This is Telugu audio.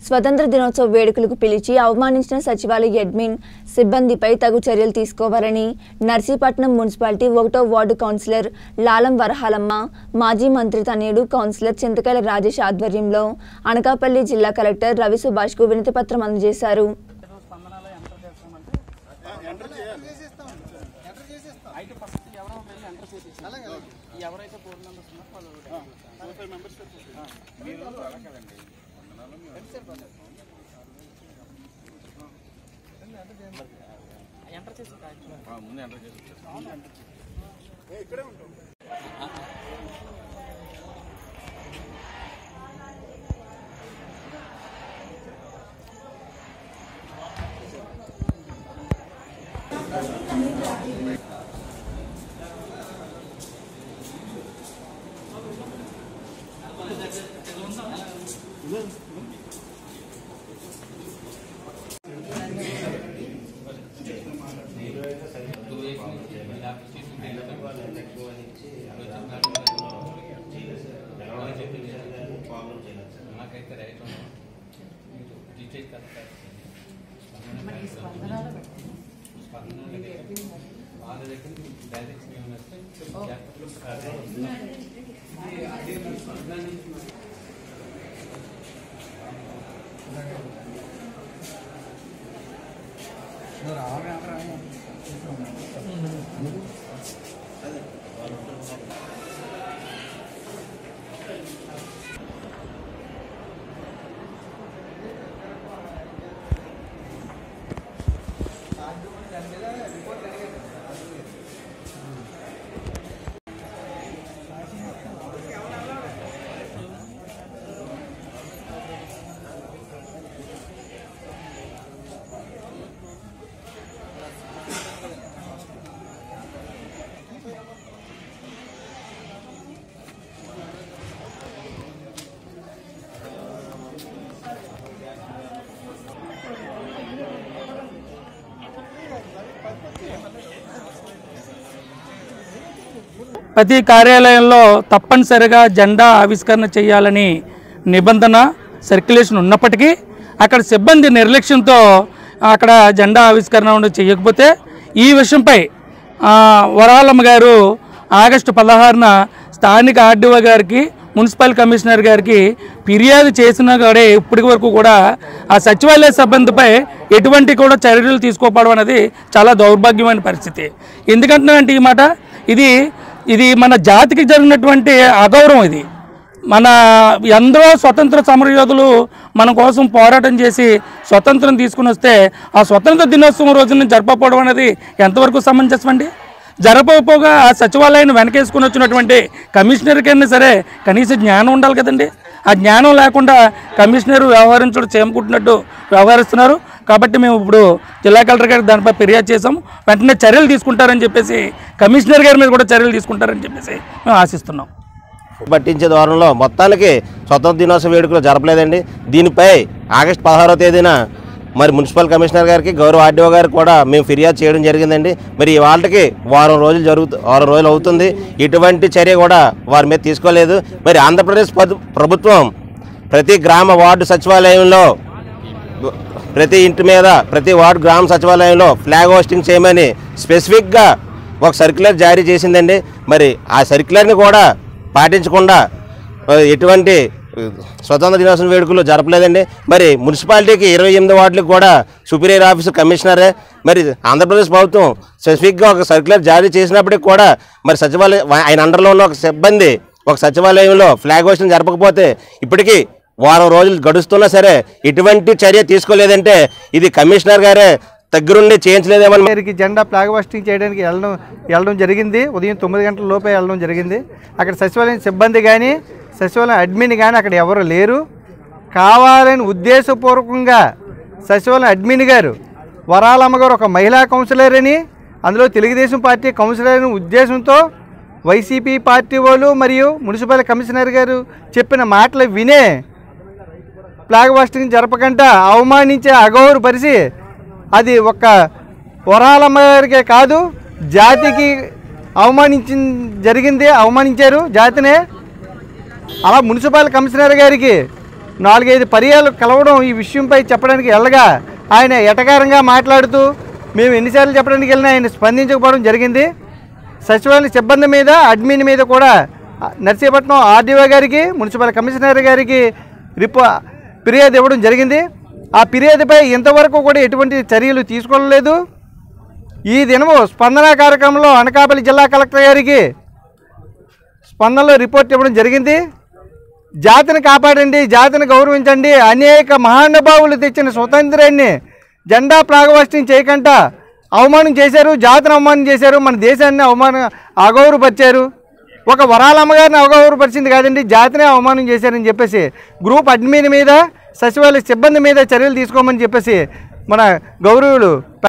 స్వతంత్ర దినోత్సవ వేడుకలకు పిలిచి అవమానించిన సచివాలయ అడ్మిన్ సిబ్బందిపై తగు చర్యలు తీసుకోవాలని నర్సీపట్నం మున్సిపాలిటీ ఒకటో వార్డు కౌన్సిలర్ లాలం వరహాలమ్మ మాజీ మంత్రి తనయుడు కౌన్సిలర్ చింతకాయల రాజేష్ ఆధ్వర్యంలో అనకాపల్లి జిల్లా కలెక్టర్ రవి సుభాష్కు వినతి పత్రం అందజేశారు స్పందనలో ఎంటర్ చేస్తామంటే అయితే ఫస్ట్ ఎవరో ఒకరు ఎంటర్ చేసి ఎవరైతే ఫోర్ మెంబర్స్ ఉన్నారో వాళ్ళు ఫైవ్ మెంబర్స్ మీరు అలా కదండి ఎంటర్ చేసి ముందు ఎంటర్ చేసి నాకైతే రైట్ మీరు డీటెయిల్ కరెక్ట్ స్పందన వాళ్ళ దగ్గర డైరెక్షన్ ఏమైనా వస్తే అదే మన స్పందన నుంచి ప్రతి కార్యాలయంలో తప్పనిసరిగా జెండా ఆవిష్కరణ చేయాలని నిబంధన సర్క్యులేషన్ ఉన్నప్పటికీ అక్కడ సిబ్బంది నిర్లక్ష్యంతో అక్కడ జెండా ఆవిష్కరణ ఉండి చేయకపోతే ఈ విషయంపై ఆ, వరాలమ్మ గారు ఆగస్టు పదహారున స్థానిక ఆర్డీఓ గారికి మున్సిపల్ కమిషనర్ గారికి ఫిర్యాదు చేసిన కూడా ఇప్పటి వరకు కూడా ఆ సచివాలయ సిబ్బందిపై ఎటువంటి కూడా చర్యలు తీసుకోకపోవడం అనేది చాలా దౌర్భాగ్యమైన పరిస్థితి ఎందుకంటున్నానంటే ఈ మాట ఇది ఇది మన జాతికి జరిగినటువంటి అగౌరవం ఇది మన ఎందరో స్వతంత్ర సమరయోధులు మన కోసం పోరాటం చేసి స్వతంత్రం తీసుకుని వస్తే ఆ స్వతంత్ర దినోత్సవం రోజున జరపకపోవడం అనేది ఎంతవరకు సమంజసం అండి జరపకపోగా ఆ సచివాలయాన్ని వెనకేసుకుని వచ్చినటువంటి కమిషనర్కైనా సరే కనీస జ్ఞానం ఉండాలి కదండి ఆ జ్ఞానం లేకుండా కమిషనర్ వ్యవహరించడం చేమకుంటున్నట్టు వ్యవహరిస్తున్నారు కాబట్టి మేము ఇప్పుడు జిల్లా కలెక్టర్ గారికి దానిపై ఫిర్యాదు చేసాం వెంటనే చర్యలు తీసుకుంటారని చెప్పేసి కమిషనర్ గారి మీద కూడా చర్యలు తీసుకుంటారని చెప్పేసి మేము ఆశిస్తున్నాం పట్టించే దూరంలో మొత్తానికి స్వతంత్ర దినోత్సవ వేడుకలు జరపలేదండి దీనిపై ఆగస్టు పదహారవ తేదీన మరి మున్సిపల్ కమిషనర్ గారికి గౌరవ ఆర్డీఓ గారికి కూడా మేము ఫిర్యాదు చేయడం జరిగిందండి మరి వాళ్ళకి వారం రోజులు జరుగుతు వారం రోజులు అవుతుంది ఇటువంటి చర్య కూడా వారి మీద తీసుకోలేదు మరి ఆంధ్రప్రదేశ్ పదు- ప్రభుత్వం ప్రతి గ్రామ వార్డు సచివాలయంలో ప్రతి ఇంటి మీద ప్రతి వార్డు గ్రామ సచివాలయంలో ఫ్లాగ్ హోస్టింగ్ చేయమని స్పెసిఫిక్గా ఒక సర్క్యులర్ జారీ చేసిందండి మరి ఆ సర్క్యులర్ని కూడా పాటించకుండా ఆ, ఎటువంటి ఆ, స్వతంత్ర దినోత్సవ వేడుకలు జరపలేదండి మరి మున్సిపాలిటీకి ఇరవై ఎనిమిది వార్డులకు కూడా సుపీరియర్ ఆఫీసర్ కమిషనరే మరి ఆంధ్రప్రదేశ్ ప్రభుత్వం స్పెసిఫిక్గా ఒక సర్క్యులర్ జారీ చేసినప్పటికి కూడా మరి సచివాలయం ఆయన అండర్లో ఉన్న ఒక సిబ్బంది ఒక సచివాలయంలో ఫ్లాగ్ హోస్టింగ్ జరపకపోతే ఇప్పటికీ వారం రోజులు గడుస్తున్నా సరే ఎటువంటి చర్య తీసుకోలేదంటే ఇది కమిషనర్ గారే దగ్గరుండి చేయించలేదేమని గారికి జెండా ఫ్లాగ్ హోస్టింగ్ చేయడానికి వెళ్ళడం వెళ్ళడం జరిగింది ఉదయం తొమ్మిది గంటల లోపే వెళ్ళడం జరిగింది అక్కడ సచివాలయం సిబ్బంది కానీ సచివాలయం అడ్మిన్ కానీ అక్కడ ఎవరు లేరు కావాలని ఉద్దేశపూర్వకంగా సచివాలయం అడ్మిన్ గారు వరాలమ్మ గారు ఒక మహిళా కౌన్సిలర్ అని అందులో తెలుగుదేశం పార్టీ కౌన్సిలర్ అని ఉద్దేశంతో వైసీపీ పార్టీ వాళ్ళు మరియు మున్సిపల్ కమిషనర్ గారు చెప్పిన మాటలు వినే ఫ్లాగ్ హోస్టింగ్ జరపకుండా అవమానించే అగౌరవపరిచి అది ఒక్క వరాలమ్మ గారికే కాదు జాతికి అవమానించి జరిగింది అవమానించారు జాతినే అలా మున్సిపల్ కమిషనర్ గారికి నాలుగైదు పర్యాలు కలవడం ఈ విషయంపై చెప్పడానికి వెళ్ళగా ఆయన ఎటకారంగా మాట్లాడుతూ మేము ఎన్నిసార్లు చెప్పడానికి వెళ్ళినా ఆయన స్పందించకపోవడం జరిగింది సచివాలయ సిబ్బంది మీద అడ్మిన్ మీద కూడా ఆ, నర్సీపట్నం ఆర్డీఓ గారికి మున్సిపల్ కమిషనర్ గారికి రిపో ఫిర్యాదు ఇవ్వడం జరిగింది ఆ ఫిర్యాదుపై ఇంతవరకు కూడా ఎటువంటి చర్యలు తీసుకోలేదు ఈ దినము స్పందన కార్యక్రమంలో అనకాపల్లి జిల్లా కలెక్టర్ గారికి స్పందనలో రిపోర్ట్ ఇవ్వడం జరిగింది జాతిని కాపాడండి జాతిని గౌరవించండి అనేక మహానుభావులు తెచ్చిన స్వతంత్రాన్ని జెండా ప్రాగవస్తం చేయకుండా అవమానం చేశారు జాతిని అవమానం చేశారు మన దేశాన్ని అవమానం అగౌరవపరిచారు ఒక వరాలమ్మ గారిని అగౌరవపరిచింది కాదండి జాతిని అవమానం చేశారని చెప్పేసి గ్రూప్ అడ్మిన్ మీద సచివాలయ సిబ్బంది మీద చర్యలు తీసుకోమని చెప్పేసి మన గౌరవులు